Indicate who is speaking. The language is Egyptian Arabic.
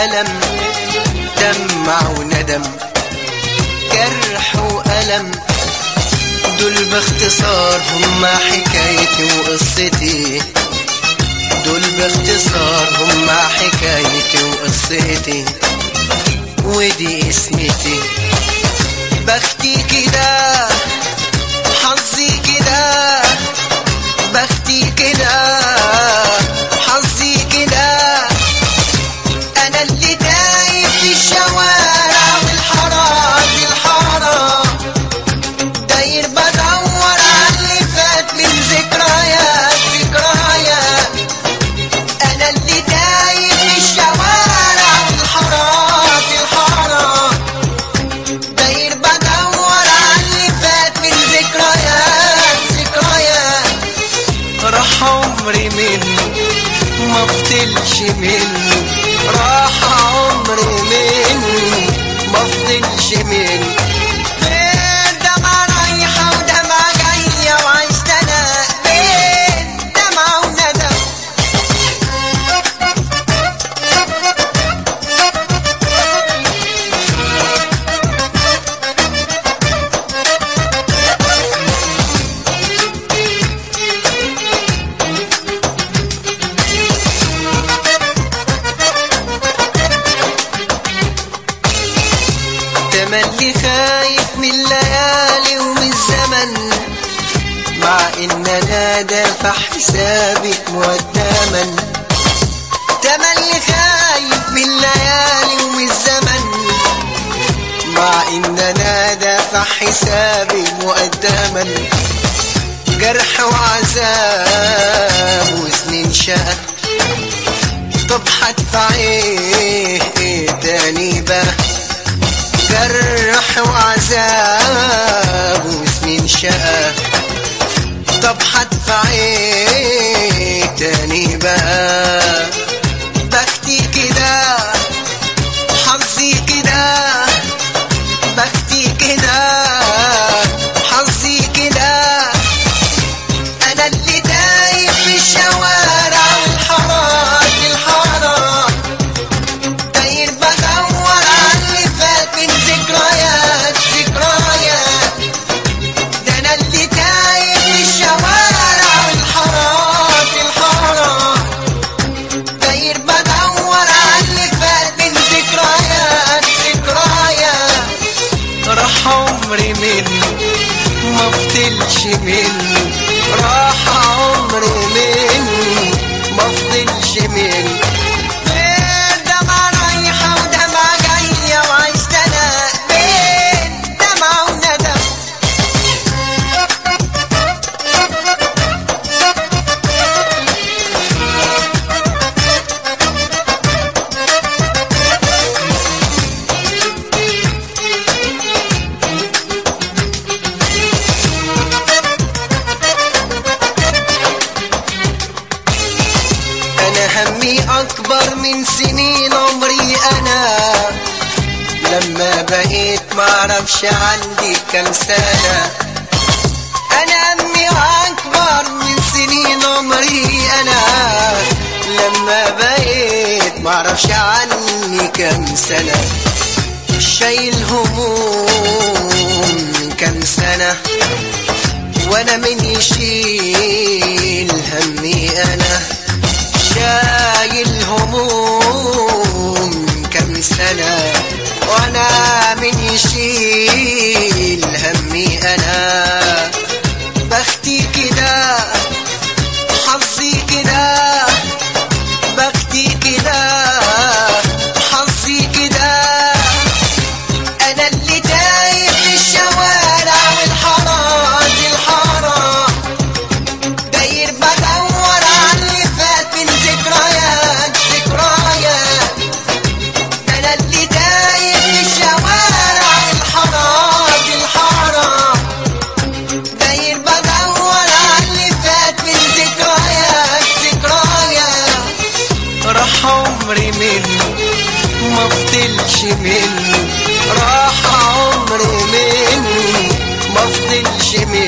Speaker 1: ألم دمع وندم جرح وألم دول باختصار هما حكايتي وقصتي دول باختصار هما حكايتي وقصتي ودي اسمتي بختي كده حظي كده بختي كده حظي كده انا اللي تايه في الشوارع والحارات الحارة داير بدور على اللي فات من ذكريات ذكريات انا اللي تايه في الشوارع والحارات الحارة داير بدور على اللي فات من ذكريات ذكريات راح عمري منه ما فضلش منه راح عمري منه ما فضلش منه غير دمعة رايحة ودمعة جاية وعشت أنا بين دمعة وندم تملي خايف من الليالي ومن الزمن مع ان انا دافع حسابي مقدما تملي خايف من الليالي ومن الزمن مع ان انا دافع حسابي مقدما جرح وعذاب وسنين شقى طب هدفع ايه ايه تاني بقى جرح وعذاب وسنين شقى طب هدفع ايه تاني بقى بختي كده حظي كده بختي كده حظي كده انا اللي تايه في الشوارع والحارات الحارات داير بدور على اللي فات من ذكريات ذكريات ده انا اللي تايه في الشوارع والحارات الحارات داير بدور على اللي فات من ذكريات ذكريات راح عمري منه ما فضلش منه راح عمري منه ما فضلش منه غير دمعة رايحة ودمعة جاية وعشت أنا بين دمعة وندم أنا همي أكبر من سنين عمري أنا لما بقيت معرفش عندي كم سنة أنا همي أكبر من سنين عمري أنا لما بقيت معرفش عني كم سنة شايل هموم من كم سنة وانا من يشيل همي انا شايل هموم كم سنة وانا من يشيل همي انا بختي كده حظي كده بختي كده حظي كده انا اللي تايه في الشوارع والحارات الحارة داير بدور على اللي فات من ذكريات ذكريات انا اللي تايه في الشوارع والحارات الحارة داير بدور على اللي فات من ذكريات ذكريات راح عمري منه ما فضلش منه راح عمري منه ما فضلش منه